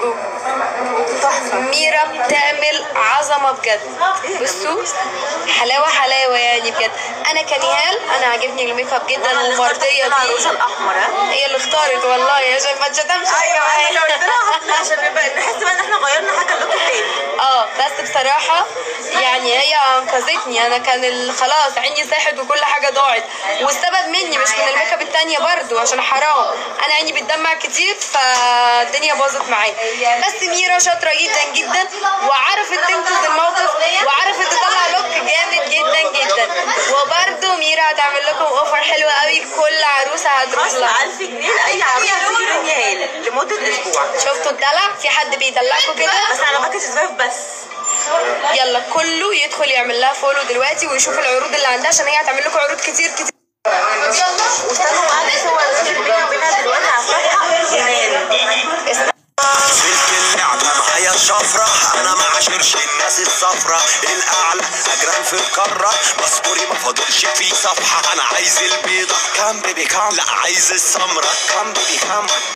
جو ميرا بتعمل عظمه بجد بصوا حلاوه حلاوه يعني بجد انا كنهال انا عاجبني الميك اب جدا ومرضيه العروسه بيه الاحمر ها هي اللي اختارت والله عشان ما تشتمش ايوه انا قلت لها حطنا عشان نبقى نحس بقى ان احنا غيرنا حاجه اللوك التاني اه بس بصراحة يعني هي انقذتني انا كان ال- خلاص عيني ساحت وكل حاجة ضاعت والسبب مني مش من الميك اب التانية برضو عشان حرام انا عيني بتدمع كتير فالدنيا باظت معايا بس ميرا شاطرة جدا جدا وعرفت تنقذ الموقف وعرفت تطلع لوك جامد جدا جدا وبرضو ميرا هتعمل لكم اوفر حلو قوي لكل عروسة هتروح خصم لها 1000 جنيه لاي عروسه تيجي من يهال لمده اسبوع شفتوا الدلع في حد بيدلعكم كده بس على باكج سبايف بس يلا كله يدخل يعمل لها فولو دلوقتي ويشوف العروض اللي عندها عشان هي هتعمل لكم عروض كتير كتير واستنوا معانا صور بيني وبينها دلوقتي على الصفحه جنان سلك اللعبة معايا الشفرة أنا ما عاشرش الناس الصفرة الأعلى أجران في القارة مصبوري ما فاضلش في صفحة أنا عايز البيضة كام بيبي كام لا عايز السمرة كام بيبي كام